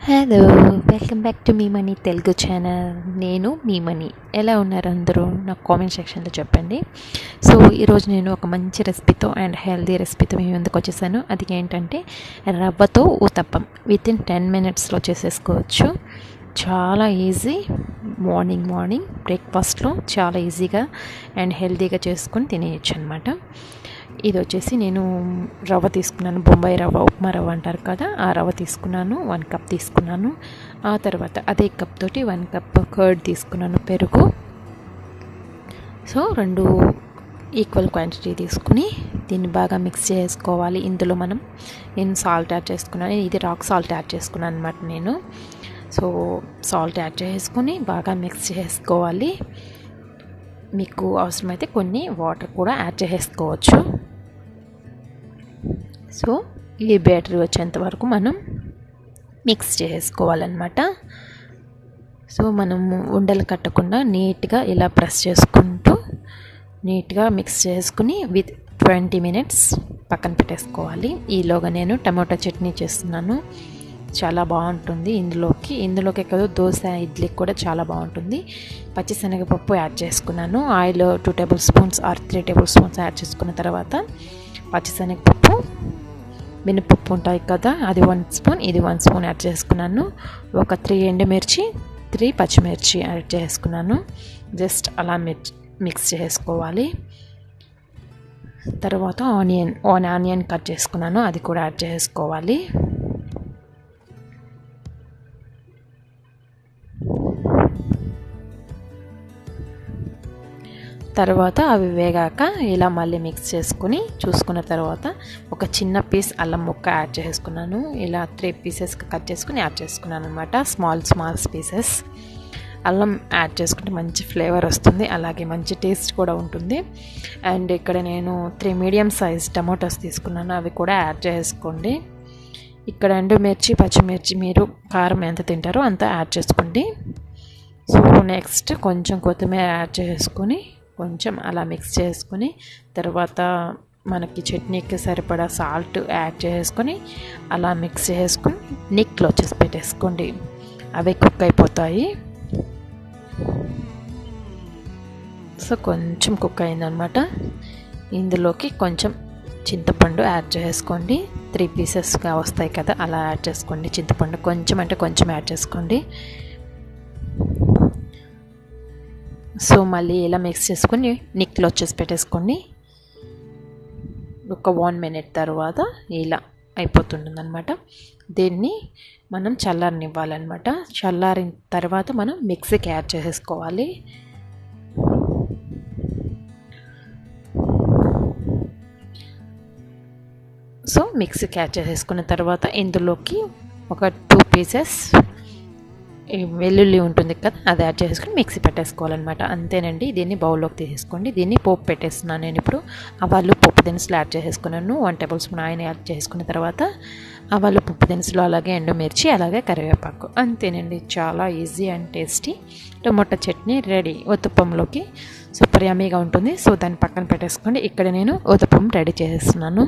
hello welcome back to మీ money Telugu channel నేను మీ మనీ ఎలా ఉన్నారు అందరూ నాకు కామెంట్ సెక్షన్లో చెప్పండి సో ఈరోజు నేను ఒక మంచి రెసిపీతో అండ్ హెల్దీ రెసిపీతో మీ ముందుకు వచ్చేసాను అది ఏంటంటే రవ్వతో ఊతప్పం విత్ ఇన్ టెన్ మినిట్స్లో చేసేసుకోవచ్చు చాలా ఈజీ మార్నింగ్ మార్నింగ్ బ్రేక్ఫాస్ట్లో చాలా ఈజీగా అండ్ హెల్తీగా చేసుకొని తినేయచ్చు అనమాట ఇది వచ్చేసి నేను రవ్వ తీసుకున్నాను బొంబాయి రవ్వ ఉప్మా రవ్వ అంటారు కదా ఆ రవ్వ తీసుకున్నాను వన్ కప్ తీసుకున్నాను ఆ తర్వాత అదే కప్ తోటి వన్ కప్ కర్డ్ తీసుకున్నాను పెరుగు సో రెండు ఈక్వల్ క్వాంటిటీ తీసుకుని దీన్ని బాగా మిక్స్ చేసుకోవాలి ఇందులో మనం నేను సాల్ట్ యాడ్ చేసుకున్నాను ఇది రాక్ సాల్ట్ యాడ్ చేసుకున్నాను అనమాట నేను సో సాల్ట్ యాడ్ చేసుకొని బాగా మిక్స్ చేసుకోవాలి మీకు అవసరమైతే కొన్ని వాటర్ కూడా యాడ్ చేసుకోవచ్చు సో ఈ బ్యాటరీ వచ్చేంత వరకు మనం మిక్స్ చేసుకోవాలన్నమాట సో మనం ఉండలు కట్టకుండా నీట్గా ఇలా ప్రెస్ చేసుకుంటూ నీట్గా మిక్స్ చేసుకుని విత్ ట్వంటీ మినిట్స్ పక్కన పెట్టేసుకోవాలి ఈలోగా నేను టమాటో చట్నీ చేస్తున్నాను చాలా బాగుంటుంది ఇందులోకి ఇందులోకి కాదు దోశ ఇడ్లీకి కూడా చాలా బాగుంటుంది పచ్చిశనగపప్పు యాడ్ చేసుకున్నాను oil two tablespoons or three tablespoons add చేసుకున్న తర్వాత పచ్చిశనగపప్పు మినపప్పు ఉంటాయి కదా అది వన్ స్పూన్ ఇది వన్ స్పూన్ యాడ్ చేసుకున్నాను ఒక త్రీ ఎండుమిర్చి త్రీ పచ్చిమిర్చి యాడ్ చేసుకున్నాను జస్ట్ అలా మిర్చి మిక్స్ చేసుకోవాలి తర్వాత ఆనియన్ ఆన్ ఆనియన్ కట్ చేసుకున్నాను అది కూడా యాడ్ చేసుకోవాలి తర్వాత అవి వేగాక ఇలా మళ్ళీ మిక్స్ చేసుకుని చూసుకున్న తర్వాత ఒక చిన్న పీస్ అల్లం ముక్క యాడ్ చేసుకున్నాను ఇలా త్రీ పీసెస్కి కట్ చేసుకుని యాడ్ చేసుకున్నాను అనమాట స్మాల్ స్మాల్ పీసెస్ అల్లం యాడ్ చేసుకుంటే మంచి ఫ్లేవర్ వస్తుంది అలాగే మంచి టేస్ట్ కూడా ఉంటుంది అండ్ ఇక్కడ నేను త్రీ మీడియం సైజ్ టమాటోస్ తీసుకున్నాను అవి కూడా యాడ్ చేసుకోండి ఇక్కడ ఎండుమిర్చి పచ్చిమిర్చి మీరు కారం ఎంత తింటారో అంత యాడ్ చేసుకోండి సో నెక్స్ట్ కొంచెం కొత్తిమీర యాడ్ చేసుకొని కొంచెం అలా మిక్స్ చేసుకొని తర్వాత మనకి చట్నీకి సరిపడా సాల్ట్ యాడ్ చేసుకొని అలా మిక్స్ చేసుకొని నిక్లో వచ్చేసి పెట్టేసుకోండి అవి కుక్ అయిపోతాయి సో కొంచెం కుక్ అయిందనమాట ఇందులోకి కొంచెం చింతపండు యాడ్ చేసుకోండి త్రీ పీసెస్గా వస్తాయి కదా అలా యాడ్ చేసుకోండి చింతపండు కొంచెం అంటే కొంచెం యాడ్ చేసుకోండి సో మళ్ళీ ఇలా మిక్స్ చేసుకొని నిక్లో వచ్చేసి పెట్టేసుకోండి ఒక వన్ మినిట్ తర్వాత ఇలా అయిపోతుంటుంది అనమాట దీన్ని మనం చల్లారనివ్వాలన్నమాట చల్లారిన తర్వాత మనం మిక్సీకి యాడ్ చేసేసుకోవాలి సో మిక్సీకి యాడ్ చేసేసుకున్న తర్వాత ఇందులోకి ఒక టూ పీసెస్ వెల్లుల్లి ఉంటుంది కదా అది యాడ్ చేసుకుని మిక్సీ పెట్టేసుకోవాలన్నమాట అంతేనండి దీన్ని బౌల్లోకి తీసేసుకోండి దీన్ని పోపు పెట్టేస్తున్నాను నేను ఇప్పుడు ఆవాలు పప్పు దినుసులు యాడ్ చేసుకున్నాను one tablespoon oil add చేసుకున్న తర్వాత ఆవాలు పప్పు దినుసులు అలాగే ఎండుమిర్చి అలాగే కరివేపాకు అంతేనండి చాలా easy and tasty tomato chutney ready ఉత్తప్పంలోకి సూపర్ యమ్మీగా ఉంటుంది సో దాన్ని పక్కన పెట్టేసుకోండి ఇక్కడ నేను ఉత్తప్పం రెడీ చేసేస్తున్నాను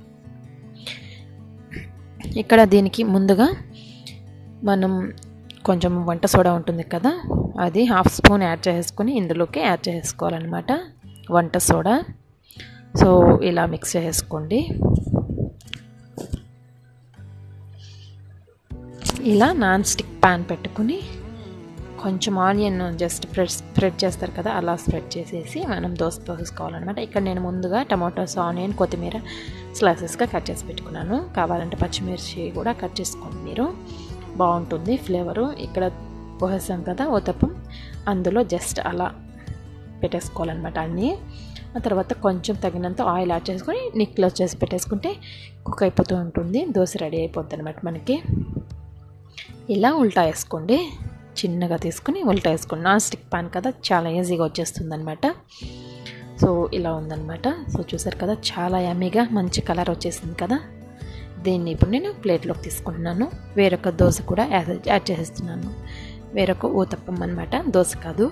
ఇక్కడ దీనికి ముందుగా మనం కొంచెం వంట సోడా ఉంటుంది కదా అది హాఫ్ స్పూన్ యాడ్ చేసుకొని ఇందులోకి యాడ్ చేసుకోవాలన్నమాట వంట సోడా సో ఇలా మిక్స్ చేసుకోండి ఇలా నాన్ స్టిక్ ప్యాన్ పెట్టుకుని కొంచెం ఆనియన్ జస్ట్ స్ప్రెడ్ స్ప్రెడ్ చేస్తారు కదా అలా స్ప్రెడ్ చేసేసి మనం దోశ పోసుకోవాలన్నమాట ఇక్కడ నేను ముందుగా టమాటోస్ ఆనియన్ కొత్తిమీర స్లైసెస్గా కట్ చేసి పెట్టుకున్నాను కావాలంటే పచ్చిమిర్చి కూడా కట్ చేసుకోండి మీరు బాగుంటుంది ఫ్లేవరు ఇక్కడ పోసేసాం కదా ఉతప్పం అందులో జస్ట్ అలా పెట్టేసుకోవాలన్నమాట అన్నీ ఆ తర్వాత కొంచెం తగినంత ఆయిల్ యాడ్ చేసుకొని నిక్లో చేసి పెట్టేసుకుంటే కుక్ అయిపోతూ ఉంటుంది దోశ రెడీ అయిపోద్ది అనమాట మనకి ఇలా ఉల్టా వేసుకోండి చిన్నగా తీసుకుని ఉల్టా వేసుకోండి నాన్ స్టిక్ పాన్ కదా చాలా ఈజీగా వచ్చేస్తుంది అనమాట సో ఇలా ఉందన్నమాట సో చూసారు కదా చాలా యమ్మీగా మంచి కలర్ వచ్చేసింది కదా దీన్ని ఇప్పుడు నేను ప్లేట్లోకి తీసుకుంటున్నాను వేరొక దోశ కూడా యాడ్ చేసేస్తున్నాను వేరొక ఊతప్పం అనమాట దోశ కాదు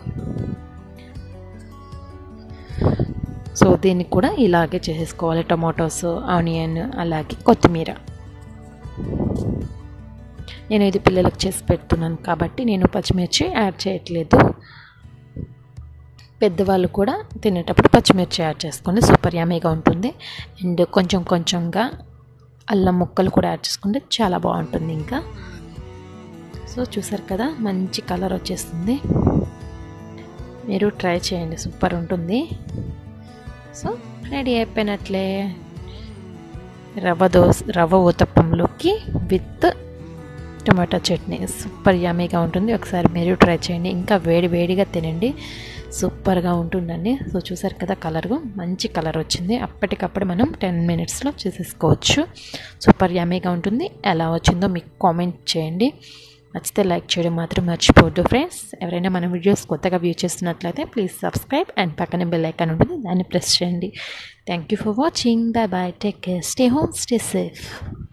సో దీన్ని కూడా ఇలాగే చేసేసుకోవాలి టమాటోస్ ఆనియన్ అలాగే కొత్తిమీర నేను ఇది పిల్లలకు చేసి పెడుతున్నాను కాబట్టి నేను పచ్చిమిర్చి యాడ్ చేయట్లేదు పెద్దవాళ్ళు కూడా తినేటప్పుడు పచ్చిమిర్చి యాడ్ చేసుకోండి సూపర్ యామీగా ఉంటుంది అండ్ కొంచెం కొంచెంగా అల్లం ముక్కలు కూడా యాడ్ చేసుకుంటే చాలా బాగుంటుంది ఇంకా సో చూసారు కదా మంచి కలర్ వచ్చేస్తుంది మీరు ట్రై చేయండి సూపర్ ఉంటుంది సో రెడీ అయిపోయినట్లే రవ్వ దోశ రవ్వ ఊతప్పంలోకి విత్ టొమాటో చట్నీ సూపర్ యమీగా ఉంటుంది ఒకసారి మీరు ట్రై చేయండి ఇంకా వేడి వేడిగా తినండి సూపర్గా ఉంటుందండి సో చూసారు కదా కలర్ మంచి కలర్ వచ్చింది అప్పటికప్పుడు మనం టెన్ మినిట్స్లో చేసేసుకోవచ్చు సూపర్ యమీగా ఉంటుంది ఎలా వచ్చిందో మీకు కామెంట్ చేయండి నచ్చితే లైక్ చేయడం మాత్రం మర్చిపోవద్దు ఫ్రెండ్స్ ఎవరైనా మన వీడియోస్ కొత్తగా వ్యూ చేస్తున్నట్లయితే ప్లీజ్ సబ్స్క్రైబ్ అండ్ పక్కన బెల్ ఐకాన్ ఉంటుంది దాన్ని ప్రెస్ చేయండి thank you for watching bye bye take care stay home stay safe